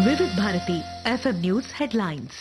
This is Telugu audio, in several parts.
వివిధ భారతి ఎఫ్ఎం న్యూస్ హెడ్లైన్స్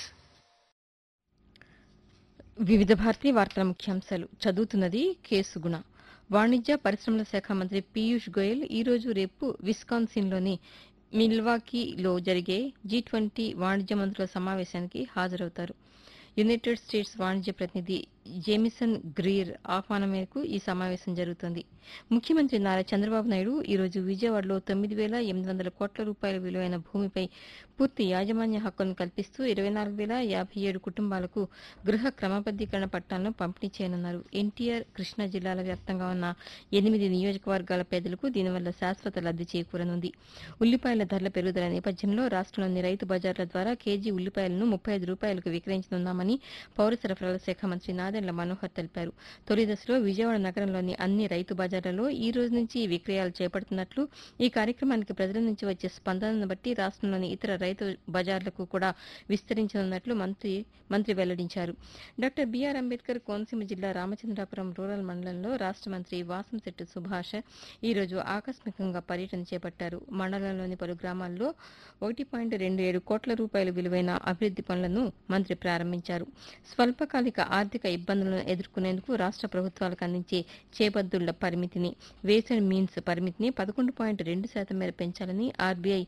వివిధ భారతీయ వార్తల ముఖ్యాంశాలు చదువుతున్నది కేసుగుణ వాణిజ్య పరిశ్రమల శాఖ మంత్రి పీయూష్ గోయల్ ఈ రోజు రేపు విస్కాన్సిన్లోని మిల్వాకీలో జరిగే జీ ట్వంటీ వాణిజ్య మంత్రుల సమావేశానికి హాజరవుతారు యునైటెడ్ స్టేట్స్ వాణిజ్య ప్రతినిధి జేమిసన్ గ్రీర్ ఆహ్వానం మేరకు ఈ సమావేశం జరుగుతోంది ముఖ్యమంత్రి నారా చంద్రబాబు నాయుడు ఈ రోజు విజయవాడలో తొమ్మిది వేల ఎనిమిది వందల కోట్ల రూపాయల విలువైన భూమిపై పూర్తి యాజమాన్య హక్కులను కల్పిస్తూ ఇరవై నాలుగు వేల యాభై ఏడు కుటుంబాలకు గృహ క్రమబద్దీకరణ పట్టాలను పంపిణీ చేయనున్నారు ఎన్టీఆర్ కృష్ణా జిల్లాల వ్యాప్తంగా ఉన్న ఎనిమిది నియోజకవర్గాల పేదలకు దీనివల్ల శాశ్వత లబ్ది చేకూరనుంది ఉల్లిపాయల ధరల పెరుగుదల నేపథ్యంలో రాష్ట్రంలోని రైతు బజార్ల ద్వారా కేజీ ఉల్లిపాయలను ముప్పై ఐదు రూపాయలకు విక్రయించనున్నామని పౌర సరఫరాల శాఖ మంత్రి నాదెండ్ల మనోహర్ తెలిపారు తొలి దశలో విజయవాడ నగరంలోని అన్ని రైతు బజార్లలో ఈ రోజు నుంచి ఈ విక్రయాలు చేపడుతున్నట్లు ఈ కార్యక్రమానికి ప్రజల నుంచి వచ్చే స్పందనను బట్టి రాష్ట్రంలోని ఇతర రైతు బజార్లకు కూడా విస్తరించనున్నట్లు మంత్రి మంత్రి వెల్లడించారు డాక్టర్ బీఆర్ అంబేద్కర్ కోనసీమ జిల్లా రామచంద్రాపురం రూరల్ మండలంలో రాష్ట్ర మంత్రి వాసంశెట్టి సుభాష్ ఈ రోజు ఆకస్మికంగా పర్యటన చేపట్టారు మండలంలోని పలు గ్రామాల్లో ఒకటి పాయింట్ రెండు ఏడు కోట్ల రూపాయల విలువైన అభివృద్ది పనులను మంత్రి ప్రారంభించారు స్వల్పకాలిక ఆర్థిక ఇబ్బందులను ఎదుర్కొనేందుకు రాష్ట్ర ప్రభుత్వాలకు అందించే చేపద్దుళ్ల పరిమితిని వేస్ అండ్ మీన్స్ పరిమితిని పదకొండు పాయింట్ రెండు శాతం మేర పెంచాలని ఆర్బీఐ